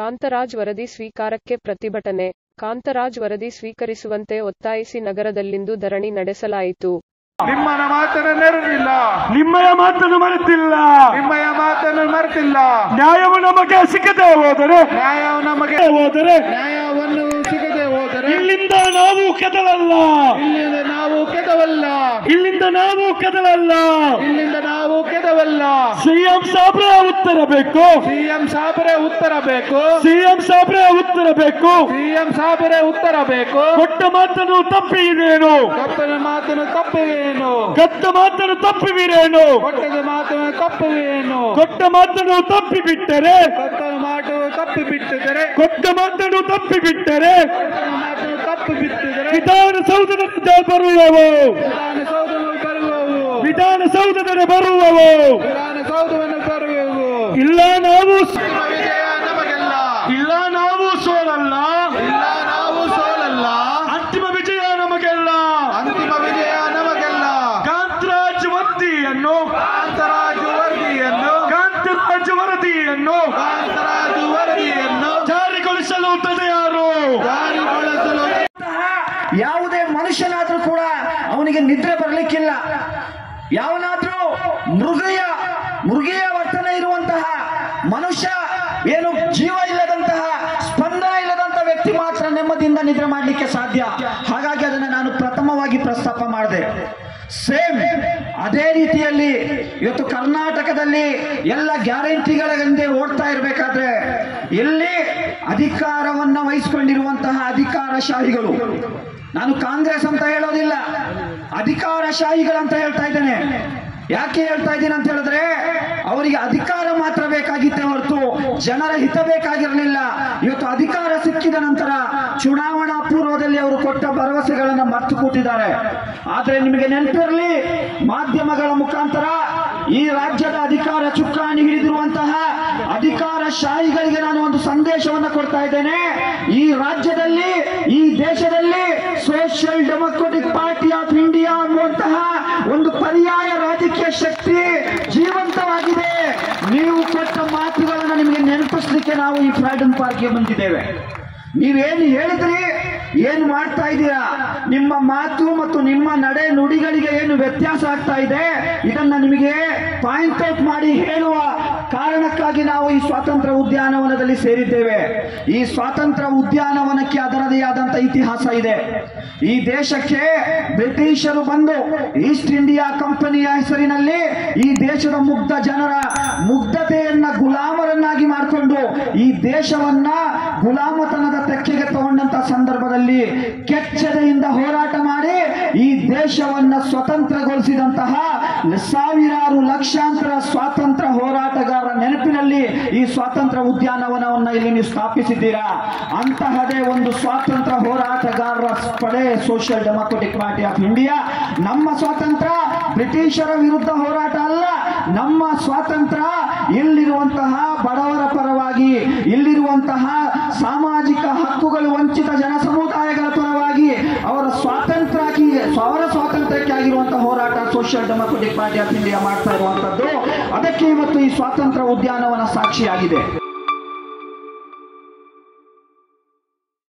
ಕಾಂತರಾಜ್ ವರದಿ ಸ್ವೀಕಾರಕ್ಕೆ ಪ್ರತಿಭಟನೆ ಕಾಂತರಾಜ್ ವರದಿ ಸ್ವೀಕರಿಸುವಂತೆ ಒತ್ತಾಯಿಸಿ ನಗರದಲ್ಲಿಂದು ಧರಣಿ ನಡೆಸಲಾಯಿತು ನಿಮ್ಮನ ಮಾತನ್ನು ನೆರವಿಲ್ಲ ನಿಮ್ಮಯ ಮಾತನ್ನು ಮರೆತಿಲ್ಲ ನಿಮ್ಮಯ ಮಾತನ್ನು ಮರೆತಿಲ್ಲ ನ್ಯಾಯವು ನಮಗೆ ಸಿಕ್ಕದೆ ಹೋದರೆ ನ್ಯಾಯವು ನಮಗೆ ಹೋದರೆ ನ್ಯಾಯವನ್ನು ಸಿಗದೆ ಹೋದರೆ ಇಲ್ಲಿಂದ ನಾವು ಕದಲಲ್ಲ ಇಲ್ಲಿಂದ ನಾವು ಕೆದವಲ್ಲ ಇಲ್ಲಿಂದ ನಾವು ಕದಲಲ್ಲ ಇಲ್ಲಿಂದ ನಾವು ಕೆದವಲ್ಲ ಸಿಎಂ ಸಾಬ್ರೆ ಉತ್ತರ ಬೇಕು ಸಿಎಂ ಸಾಬರೇ ಉತ್ತರ ಬೇಕು ಸಿಎಂ ಸಾಬ್ರೆ ಉತ್ತರ ಬೇಕು ಸಿಎಂ ಸಾಬರೇ ಉತ್ತರ ಬೇಕು ಕೊಟ್ಟ ಮಾತನ್ನು ತಪ್ಪಿದೇನು ಕೊಟ್ಟದ ಮಾತನ್ನು ತಪ್ಪುವೇನು ಕೊಟ್ಟ ಮಾತನ್ನು ತಪ್ಪಿವಿರೇನು ಕೊಟ್ಟದ ಮಾತನ್ನು ತಪ್ಪುವೇನು ಕೊಟ್ಟ ಮಾತನ್ನು ತಪ್ಪಿ ಬಿಟ್ಟರೆ ಕೊಟ್ಟದ ಮಾತು ತಪ್ಪು ಬಿಟ್ಟಿದರೆ ಕೊಟ್ಟ ಮಾತನ್ನು ತಪ್ಪಿ ಬಿಟ್ಟರೆ ಕೊಟ್ಟದ ಮಾತನ್ನು ತಪ್ಪು ಬಿಟ್ಟಿದರೆ ವಿಧಾನಸೌಧದ ಬರುವವು ವಿಧಾನಸೌಧವನ್ನು ಬರುವವು ವಿಧಾನಸೌಧದ ಬರುವವು ವಿಧಾನಸೌಧವನ್ನು ಬರುವವು ಇಲ್ಲ ನಾವು ಅಂತಿಮ ವಿಜಯ ನಮಗೆಲ್ಲ ಇಲ್ಲ ನಾವು ಸೋಲಲ್ಲ ಇಲ್ಲ ನಾವು ಸೋಲಲ್ಲ ಅಂತಿಮ ವಿಜಯ ನಮಗೆಲ್ಲ ಅಂತಿಮ ವಿಜಯ ನಮಗೆಲ್ಲ ಕಾಂತರಾಜ್ ವರದಿಯನ್ನು ಕಾಂತರಾಜು ವರದಿಯನ್ನು ಕಾಂತರಾಜ್ ವರದಿಯನ್ನು ಕಾಂತರಾಜು ವರದಿಯನ್ನು ಜಾರಿಗೊಳಿಸಲು ತಡೆಯಾರು ಜಾರಿಗೊಳಿಸಲು ಯಾವುದೇ ಮನುಷ್ಯನಾದ್ರೂ ಕೂಡ ಅವನಿಗೆ ನಿದ್ರೆ ಬರಲಿಕ್ಕಿಲ್ಲ ಯಾವನಾದ್ರೂ ಮೃಗೀಯ ಮೃಗೀಯ ವರ್ತನೆ ಇರುವಂತಹ ಮನುಷ್ಯ ಏನು ಜೀವ ಇಲ್ಲದಂತಹ ಸ್ಪಂದನ ಇಲ್ಲದಂತಹ ವ್ಯಕ್ತಿ ಮಾತ್ರ ನೆಮ್ಮದಿಯಿಂದ ನಿದ್ರೆ ಮಾಡಲಿಕ್ಕೆ ಸಾಧ್ಯ ಹಾಗಾಗಿ ಅದನ್ನು ನಾನು ಪ್ರಥಮವಾಗಿ ಪ್ರಸ್ತಾಪ ಮಾಡಿದೆ ಸೇಮ್ ಅದೇ ರೀತಿಯಲ್ಲಿ ಇವತ್ತು ಕರ್ನಾಟಕದಲ್ಲಿ ಎಲ್ಲ ಗ್ಯಾರಂಟಿಗಳ ಹಿಂದೆ ಓಡ್ತಾ ಇರಬೇಕಾದ್ರೆ ಎಲ್ಲಿ ಅಧಿಕಾರವನ್ನ ವಹಿಸಿಕೊಂಡಿರುವಂತಹ ಅಧಿಕಾರಶಾಹಿಗಳು ನಾನು ಕಾಂಗ್ರೆಸ್ ಅಂತ ಹೇಳೋದಿಲ್ಲ ಅಧಿಕಾರಶಾಹಿಗಳಂತ ಹೇಳ್ತಾ ಇದ್ದೇನೆ ಯಾಕೆ ಹೇಳ್ತಾ ಇದ್ದೀನಿ ಅಂತ ಹೇಳಿದ್ರೆ ಅವರಿಗೆ ಅಧಿಕಾರ ಮಾತ್ರ ಬೇಕಾಗಿತ್ತೇ ಹೊರತು ಜನರ ಹಿತ ಬೇಕಾಗಿರಲಿಲ್ಲ ಇವತ್ತು ಅಧಿಕಾರ ಸಿಕ್ಕಿದ ನಂತರ ಚುನಾವಣಾ ಪೂರ್ವದಲ್ಲಿ ಅವರು ಕೊಟ್ಟ ಭರವಸೆಗಳನ್ನು ಮರ್ತು ಕೂತಿದ್ದಾರೆ ಆದ್ರೆ ನಿಮಗೆ ನೆನಪಿರಲಿ ಮಾಧ್ಯಮಗಳ ಮುಖಾಂತರ ಈ ರಾಜ್ಯದ ಅಧಿಕಾರ ಚುಕ್ಕಾಣಿ ಹಿಡಿದಿರುವಂತಹ ಅಧಿಕಾರ ಶಾಹಿಗಳಿಗೆ ನಾನು ಒಂದು ಸಂದೇಶವನ್ನು ಕೊಡ್ತಾ ಇದ್ದೇನೆ ಈ ರಾಜ್ಯದಲ್ಲಿ ಈ ದೇಶದಲ್ಲಿ social democratic party of India ಅನ್ನುವಂತಹ ಒಂದು ಪರ್ಯಾಯ ರಾಜಕೀಯ ಶಕ್ತಿ ಜೀವಂತವಾಗಿದೆ ನೀವು ಕೊಟ್ಟ ಮಾತುಗಳನ್ನು ನಿಮಗೆ ನೆನಪಿಸ್ಲಿಕ್ಕೆ ನಾವು ಈ ಫ್ರೀಡಂ ಪಾರ್ಕ್ಗೆ ಬಂದಿದ್ದೇವೆ ನೀವೇನು ಹೇಳಿದ್ರಿ ಏನು ಮಾಡ್ತಾ ಇದ್ದೀರಾ ನಿಮ್ಮ ಮಾತು ಮತ್ತು ನಿಮ್ಮ ನಡೆ ನುಡಿಗಳಿಗೆ ಏನು ವ್ಯತ್ಯಾಸ ಆಗ್ತಾ ಇದೆ ಇದನ್ನ ನಿಮಗೆ ಪಾಯಿಂಟ್ ಔಟ್ ಮಾಡಿ ಹೇಳುವ ಕಾರಣಕ್ಕಾಗಿ ನಾವು ಈ ಸ್ವಾತಂತ್ರ್ಯ ಉದ್ಯಾನವನದಲ್ಲಿ ಸೇರಿದ್ದೇವೆ ಈ ಸ್ವಾತಂತ್ರ್ಯ ಉದ್ಯಾನವನಕ್ಕೆ ಅದರದೇ ಆದಂತ ಇತಿಹಾಸ ಇದೆ ಈ ದೇಶಕ್ಕೆ ಬ್ರಿಟಿಷರು ಬಂದು ಈಸ್ಟ್ ಇಂಡಿಯಾ ಕಂಪನಿಯ ಹೆಸರಿನಲ್ಲಿ ಈ ದೇಶದ ಮುಗ್ಧ ಜನರ ಮುಗ್ಧತೆಯನ್ನ ಗುಲಾಮರನ್ನಾಗಿ ಮಾಡಿಕೊಂಡು ಈ ದೇಶವನ್ನ ಗುಲಾಮತನದ ತೆಕ್ಕೆಗೆ ತಗೊಂಡಂತ ಸಂದರ್ಭದಲ್ಲಿ ಕೆಚ್ಚದೆಯಿಂದ ಹೋರಾಟ ಮಾಡಿ ಈ ದೇಶವನ್ನ ಸ್ವತಂತ್ರಗೊಳಿಸಿದಂತಹ ಸಾವಿರಾರು ಲಕ್ಷಾಂತರ ಸ್ವಾತಂತ್ರ್ಯ ಹೋರಾಟಗಾರರ ನೆನಪಿನಲ್ಲಿ ಈ ಸ್ವಾತಂತ್ರ್ಯ ಉದ್ಯಾನವನವನ್ನ ಇಲ್ಲಿ ನೀವು ಸ್ಥಾಪಿಸಿದ್ದೀರಾ ಅಂತಹದೇ ಒಂದು ಸ್ವಾತಂತ್ರ್ಯ ಹೋರಾಟಗಾರರ ಪಡೆ social democratic party of India ನಮ್ಮ ಸ್ವಾತಂತ್ರ್ಯ ಬ್ರಿಟಿಷರ ವಿರುದ್ಧ ಹೋರಾಟ ಅಲ್ಲ ನಮ್ಮ ಸ್ವಾತಂತ್ರ್ಯ ಇಲ್ಲಿರುವಂತಹ ಬಡವರ ಪರವಾಗಿ ಇಲ್ಲಿರುವಂತಹ ಸಾಮಾಜಿಕ ಹಕ್ಕುಗಳು ವಂಚಿತ ಜನ ಸಮುದಾಯಗಳ ಪರವಾಗಿ ಅವರ ಸ್ವಾತಂತ್ರ್ಯಕ್ಕಾಗಿ ಅವರ ಸ್ವಾತಂತ್ರ್ಯಕ್ಕೆ ಆಗಿರುವಂತಹ ಹೋರಾಟ social democratic party of India ಮಾಡ್ತಾ ಇರುವಂತದ್ದು ಅದಕ್ಕೆ ಇವತ್ತು ಈ ಸ್ವಾತಂತ್ರ್ಯ ಉದ್ಯಾನವನ ಸಾಕ್ಷಿಯಾಗಿದೆ